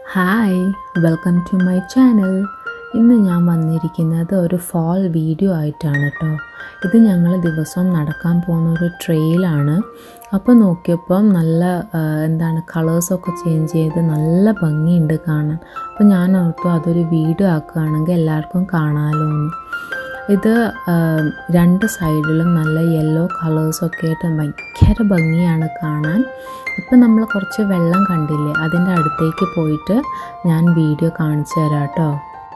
hi welcome to my channel ഇന്ന് ഞാൻ വന്നിരിക്കുന്നത് ഒരു ഫോൾ വീഡിയോ ആയിട്ടാണ് കേട്ടോ ഇത് ഞങ്ങൾ ദിവസവും നടക്കാൻ പോകുന്ന ഒരു ട്രെയിലാണ് അപ്പോൾ നോക്കിയപ്പം നല്ല ആ, എന്താണ് കളേഴ്സൊക്കെ ചേഞ്ച് ചെയ്ത് നല്ല ഭംഗിയുണ്ട് കാണാൻ അപ്പോൾ ഞാൻ ഓർത്തു അതൊരു വീഡിയോ ആക്കുകയാണെങ്കിൽ എല്ലാവർക്കും കാണാമല്ലോ എന്ന് ഇത് ആ, രണ്ട് സൈഡിലും നല്ല യെല്ലോ കളേഴ്സൊക്കെ ആയിട്ട് ഭയങ്കര ഭംഗിയാണ് കാണാൻ ഇപ്പം നമ്മൾ കുറച്ച് വെള്ളം കണ്ടില്ലേ അതിൻ്റെ അടുത്തേക്ക് പോയിട്ട് ഞാൻ വീഡിയോ കാണിച്ചു തരാം കേട്ടോ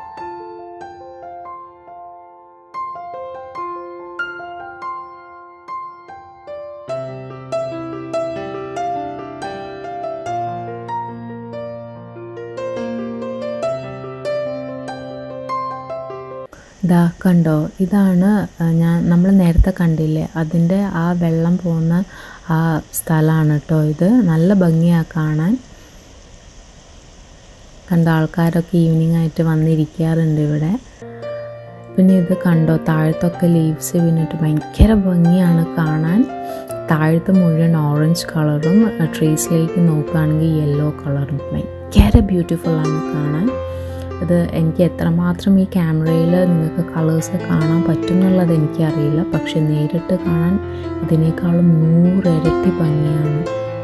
ഇതാ കണ്ടോ ഇതാണ് ആ, ഞാൻ നമ്മൾ നേരത്തെ കണ്ടില്ലേ അതിൻ്റെ ആ വെള്ളം പോകുന്ന ആ സ്ഥലമാണ് കേട്ടോ ഇത് നല്ല ഭംഗിയാണ് കാണാൻ കണ്ട ആൾക്കാരൊക്കെ ഈവനിങ് ആയിട്ട് വന്നിരിക്കാറുണ്ട് ഇവിടെ പിന്നെ ഇത് കണ്ടോ താഴത്തൊക്കെ ലീവ്സ് വീണിട്ട് ഭയങ്കര ഭംഗിയാണ് കാണാൻ താഴത്ത് മുഴുവൻ ഓറഞ്ച് കളറും ട്രീസിലേക്ക് നോക്കുകയാണെങ്കിൽ യെല്ലോ കളറും ഭയങ്കര ബ്യൂട്ടിഫുൾ ആണ് കാണാൻ ഇത് എനിക്ക് എത്രമാത്രം ഈ ക്യാമറയിൽ നിങ്ങൾക്ക് കളേഴ്സ് കാണാൻ പറ്റും എന്നുള്ളത് എനിക്കറിയില്ല പക്ഷെ നേരിട്ട് കാണാൻ ഇതിനേക്കാളും നൂറിരട്ടി ഭംഗിയാണ്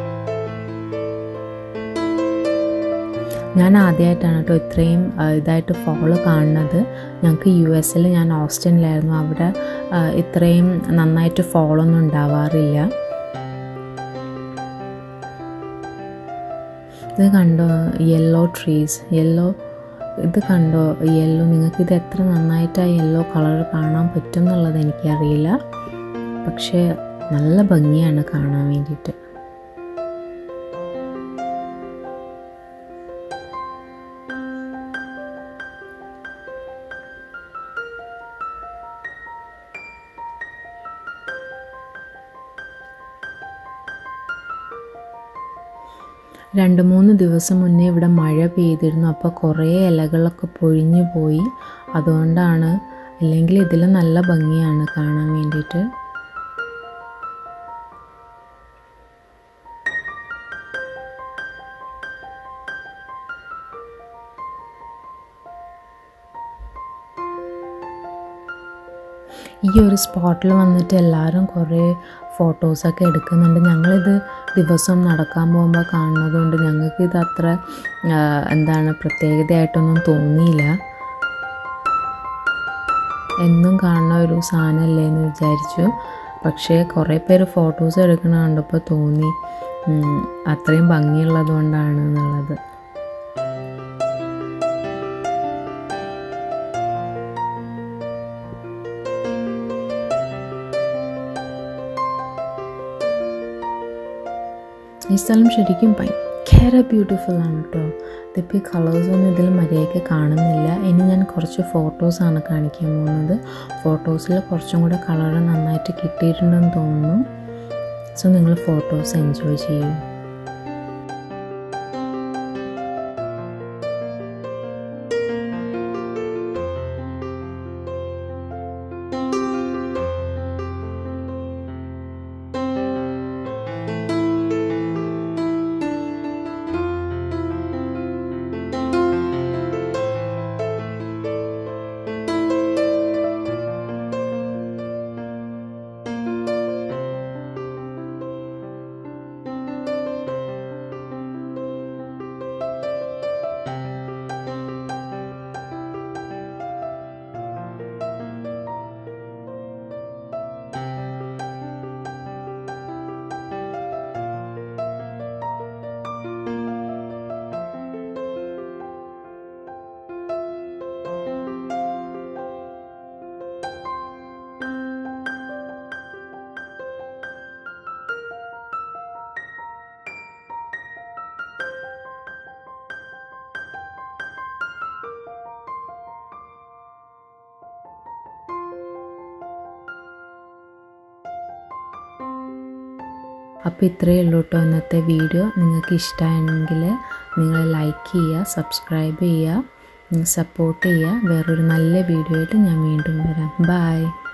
ഞാൻ ആദ്യമായിട്ടാണ് കേട്ടോ ഇത്രയും ആ, ഇതായിട്ട് ഫോള് കാണുന്നത് ഞങ്ങൾക്ക് യു എസിൽ ഞാൻ ഓസ്റ്റിനിലായിരുന്നു അവിടെ ആ, ഇത്രയും നന്നായിട്ട് ഫോളൊന്നും ഉണ്ടാവാറില്ല ഇത് കണ്ടോ യെല്ലോ ട്രീസ് യെല്ലോ ഇത് കണ്ടോ യെല്ലോ നിങ്ങൾക്ക് ഇത് എത്ര നന്നായിട്ട് ആ യെല്ലോ കളർ കാണാൻ പറ്റും എന്നുള്ളത് എനിക്കറിയില്ല പക്ഷേ നല്ല ഭംഗിയാണ് കാണാൻ വേണ്ടിയിട്ട് രണ്ട് മൂന്ന് ദിവസം മുന്നേ ഇവിടെ മഴ പെയ്തിരുന്നു അപ്പോൾ കുറേ ഇലകളൊക്കെ പൊഴിഞ്ഞു പോയി അതുകൊണ്ടാണ് അല്ലെങ്കിൽ ഇതിൽ നല്ല ഭംഗിയാണ് കാണാൻ വേണ്ടിയിട്ട് ഈ ഒരു സ്പോട്ടിൽ വന്നിട്ട് എല്ലാവരും കുറേ ഫോട്ടോസൊക്കെ എടുക്കുന്നുണ്ട് ഞങ്ങളിത് ദിവസം നടക്കാൻ പോകുമ്പോൾ കാണുന്നത് കൊണ്ട് ഞങ്ങൾക്ക് ഇത് അത്ര ആ, എന്താണ് പ്രത്യേകതയായിട്ടൊന്നും തോന്നിയില്ല എന്നും കാണുന്ന ഒരു സാധനമല്ലേ എന്ന് വിചാരിച്ചു പക്ഷേ കുറേ പേര് ഫോട്ടോസ് എടുക്കണ കണ്ടപ്പോൾ തോന്നി ഉം, അത്രയും ഭംഗിയുള്ളത് കൊണ്ടാണ് എന്നുള്ളത് ഈ സ്ഥലം ശരിക്കും ഭയങ്കര ബ്യൂട്ടിഫുൾ ആണ് കേട്ടോ ഇതിപ്പോൾ ഈ കളേഴ്സൊന്നും ഇതിൽ മര്യാദയ്ക്ക് കാണുന്നില്ല ഇനി ഞാൻ കുറച്ച് ഫോട്ടോസാണ് കാണിക്കാൻ പോകുന്നത് ഫോട്ടോസിൽ കുറച്ചും കൂടെ കളർ നന്നായിട്ട് കിട്ടിയിട്ടുണ്ടെന്ന് തോന്നുന്നു സോ നിങ്ങൾ ഫോട്ടോസ് എൻജോയ് ചെയ്യൂ അപ്പോൾ ഇത്രയേ ഉള്ളൂ കേട്ടോ ഇന്നത്തെ വീഡിയോ നിങ്ങൾക്ക് ഇഷ്ടമായെങ്കിൽ നിങ്ങൾ ലൈക്ക് ചെയ്യുക സബ്സ്ക്രൈബ് ചെയ്യുക സപ്പോർട്ട് ചെയ്യുക വേറൊരു നല്ല വീഡിയോ ആയിട്ട് ഞാൻ വീണ്ടും വരാം ബായ്